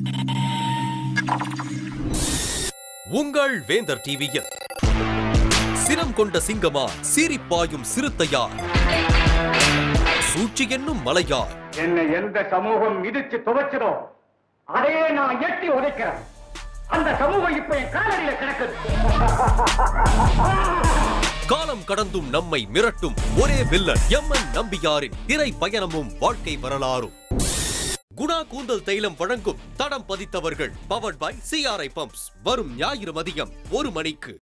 உங்கள் வேந்தர் டிவியில் சினம் கொண்ட சிங்கமா சீரிப்பாயும் சிறுத்தையார் சூழ்ச்சி என்னும் மலையார் என்னை எந்த சமூகம் மிதிச்சு துவைச்சதோ அதையே நான் எட்டி உதைக்கிறேன் அந்த சமூகம் இப்ப என் காலடியில கிடக்குது காலம் கடந்தும் நம்மை மிரட்டும் ஒரே வில்லன் எம் என் நம்பியாரின் திரை பயணமும் வாழ்க்கை வரலாறும் குணா கூந்தல் தைலம் வழங்கும் தடம் பதித்தவர்கள் பவர்ட் பை சிஆர்ஐ பம்ப்ஸ் வரும் ஞாயிறு மதியம் ஒரு மணிக்கு